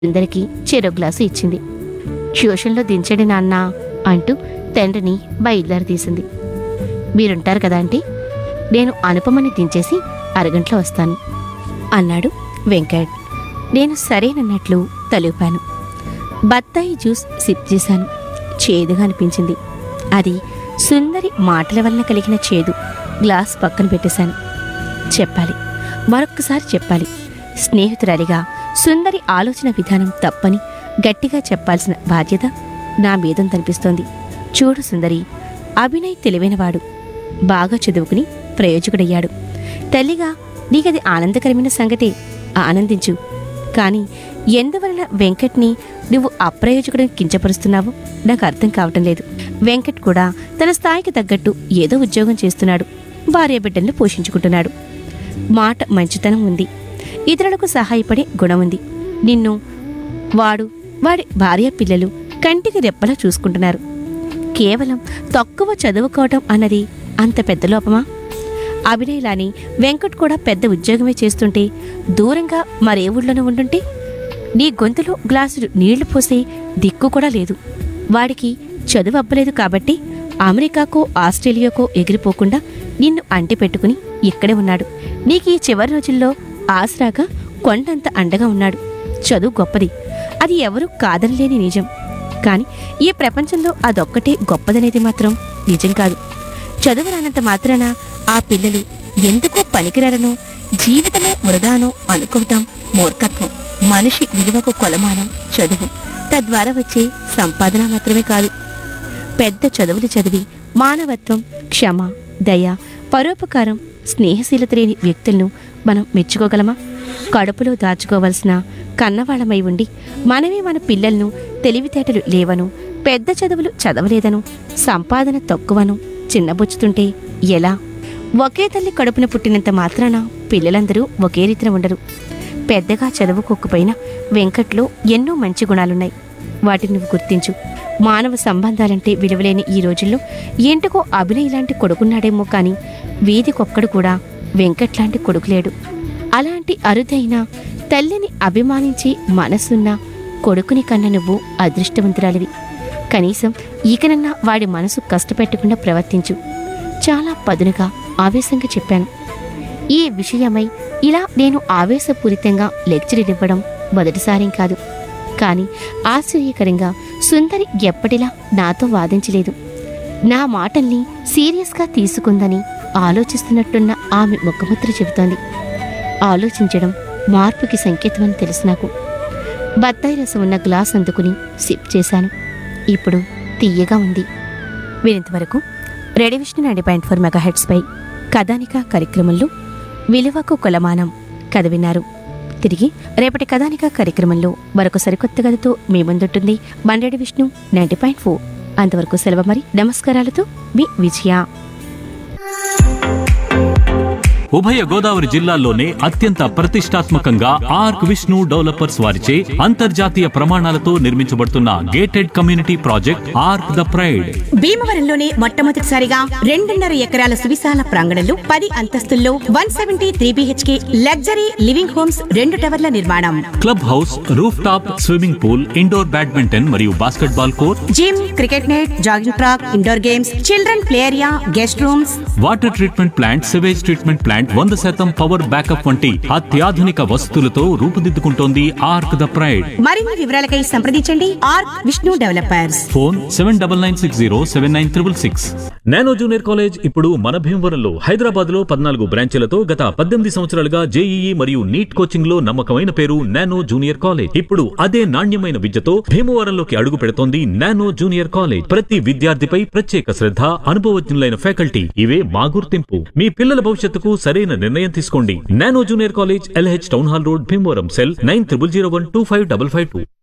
సుందరికి చెరో గ్లాసు ఇచ్చింది ట్యూషన్లో దించండి నాన్న అంటూ తండ్రిని బయలుదేరి తీసింది మీరుంటారు కదా అంటే నేను అనుపమని దించేసి అరగంటలో వస్తాను అన్నాడు వెంకట్ నేను సరేనన్నట్లు తలూపాను బత్తాయి జ్యూస్ సిప్ చేశాను చేదుగా అనిపించింది అది సుందరి మాటల వలన కలిగిన చేదు గ్లాస్ పక్కన పెట్టేశాను చెప్పాలి మరొక్కసారి చెప్పాలి స్నేహితురాలిగా సుందరి ఆలోచన విధానం తప్పని గట్టిగా చెప్పాల్సిన బాధ్యత నా మీదంతనిపిస్తోంది చూడు సుందరి అభినయ్ తెలివైనవాడు బాగా చదువుకుని ప్రయోజకుడయ్యాడు తల్లిగా నీకది ఆనందకరమైన సంగతే ఆనందించు కానీ ఎందువలన వెంకట్ని నువ్వు అప్రయోజకుడు కించపరుస్తున్నావో నాకు అర్థం కావటం లేదు వెంకట్ కూడా తన స్థాయికి తగ్గట్టు ఏదో ఉద్యోగం చేస్తున్నాడు భార్య బిడ్డలను పోషించుకుంటున్నాడు మాట మంచితనం ఉంది ఇతరులకు సహాయపడే గుణం ఉంది నిన్ను వాడు వాడి భార్య పిల్లలు కంటికి రెప్పలా చూసుకుంటున్నారు కేవలం తక్కువ చదువుకోవటం అన్నది అంత పెద్ద లోపమా అభినయలాని వెంకట్ కూడా పెద్ద ఉద్యోగమే చేస్తుంటే దూరంగా మరే ఊళ్ళోనూ ఉండుంటే నీ గొంతులో గ్లాసులు నీళ్లు పోసే దిక్కు కూడా లేదు వాడికి చదువు అబ్బలేదు కాబట్టి అమెరికాకో ఆస్ట్రేలియాకో ఎగిరిపోకుండా నిన్ను అంటి పెట్టుకుని ఇక్కడే ఉన్నాడు నీకు ఈ చివరి రోజుల్లో ఆసరాగా కొండంత అండగా ఉన్నాడు చదువు గొప్పది అది ఎవరూ కాదనలేని నిజం కానీ ఈ ప్రపంచంలో అదొక్కటే గొప్పదనేది మాత్రం నిజం కాదు చదువు రానంత మాత్రాన ఆ పిల్లలు ఎందుకో పనికిరారనో జీవితమే వృధానో అనుకోవటం మూర్ఖత్వం మనిషి విలువకు కొలమానం చదువు తద్వారా వచ్చే సంపాదన మాత్రమే కాదు పెద్ద చదువులు చదివి మానవత్వం క్షమ దయ పరోపకారం స్నేహశీలత లేని వ్యక్తులను మనం మెచ్చుకోగలమా కడుపులో దాచుకోవలసిన కన్నవాళ్ళమై ఉండి మనమే మన పిల్లలను తెలివితేటలు లేవను పెద్ద చదువులు చదవలేదను సంపాదన తక్కువను చిన్నబుచ్చుతుంటే ఎలా ఒకే తల్లి కడుపున పుట్టినంత మాత్రాన పిల్లలందరూ ఒకే రీతిన ఉండరు పెద్దగా చదువుకోకపోయినా వెంకట్లో ఎన్నో మంచి గుణాలున్నాయి వాటిని నువ్వు గుర్తించు మానవ సంబంధాలంటే విలువలేని ఈ రోజుల్లో ఏంటికో అభినయ్ లాంటి కొడుకున్నాడేమో కానీ వీధికొక్కడు కూడా వెంకట్ లాంటి కొడుకు లేడు అలాంటి అరుదైన తల్లిని అభిమానించి మనసున్న కొడుకుని కన్న నువ్వు అదృష్టవంతురాలివి కనీసం ఈకనన్నా వాడి మనసు కష్టపెట్టకుండా ప్రవర్తించు చాలా పదునుగా ఆవేశంగా చెప్పాను ఈ విషయమై ఇలా నేను ఆవేశపూరితంగా లెక్చర్ ఇవ్వడం మొదటిసారేం కాదు కానీ ఆశ్చర్యకరంగా సుందరి ఎప్పటిలా నాతో వాదించలేదు నా మాటల్ని సీరియస్గా తీసుకుందని ఆలోచిస్తున్నట్టున్న ఆమె ముఖముద్ర చెబుతోంది ఆలోచించడం మార్పుకి సంకేతమని తెలుసు నాకు బత్తాయి రసం ఉన్న గ్లాస్ అందుకుని సిప్ చేశాను ఇప్పుడు తీయగా ఉంది వినంతవరకు radio Vishnu ninety point four mega హెడ్స్పై కథానిక కార్యక్రమంలో విలువకు కొలమానం కథ విన్నారు తిరిగి రేపటి కథానిక కార్యక్రమంలో మరొక సరికొత్త కథతో మీ ముందుంటుంది బండేడి విష్ణు నైంటీ పాయింట్ ఫోర్ అంతవరకు సెలవు మరి నమస్కారాలతో మీ విజయ ఉభయ గోదావరి జిల్లాల్లోనే అత్యంత ప్రతిష్టాత్మకంగా ఆర్క్ విష్ణు డెవలపర్స్ వారిచే అంతర్జాతీయ ప్రమాణాలతో నిర్మించబడుతున్న gated community project Ark the Pride భీమవరంలోనే మొట్టమొదటిసారిగా రెండున్నర ఎకరాల సువిశాల ప్రాంగణంలో పది అంతస్తుల్లో one seventy three BHK luxury living homes రెండు టవర్ల నిర్మాణం club house roof top swimming pool indoor badminton మరియు basketball court gym cricket net jogging track indoor games children play area guest rooms water treatment plant sewage treatment plant వంద శాతం power backup వంటి అత్యాధునిక వసతులతో రూపుదిద్దుకుంటోంది arc the pride మరిన్ని వివరాలకై సంప్రదించండి R Vishnu developers phone seven double nine six zero seven nine triple six Nano junior college ఇప్పుడు మన భీమవరంలో హైదరాబాద్ లో పద్నాలుగు బ్రాంచీలతో గత పద్దెనిమిది సంవత్సరాలుగా జేఈఈ మరియు నీట్ కోచింగ్ లో నమ్మకమైన పేరు నానో జూనియర్ కాలేజ్ ఇప్పుడు అదే నాణ్యమైన విద్యతో భీమవరంలోకి అడుగు పెడుతోంది నానో జూనియర్ కాలేజ్ ప్రతి విద్యార్థిపై ప్రత్యేక శ్రద్ధ అనుభవజ్ఞులైన ఫ్యాకల్టీ ఇవే మా గుర్తింపు మీ పిల్లల భవిష్యత్తుకు సరైన నిర్ణయం తీసుకోండి Nano junior college LH town hall road Bhimavaram cell nine triple zero one two five double five two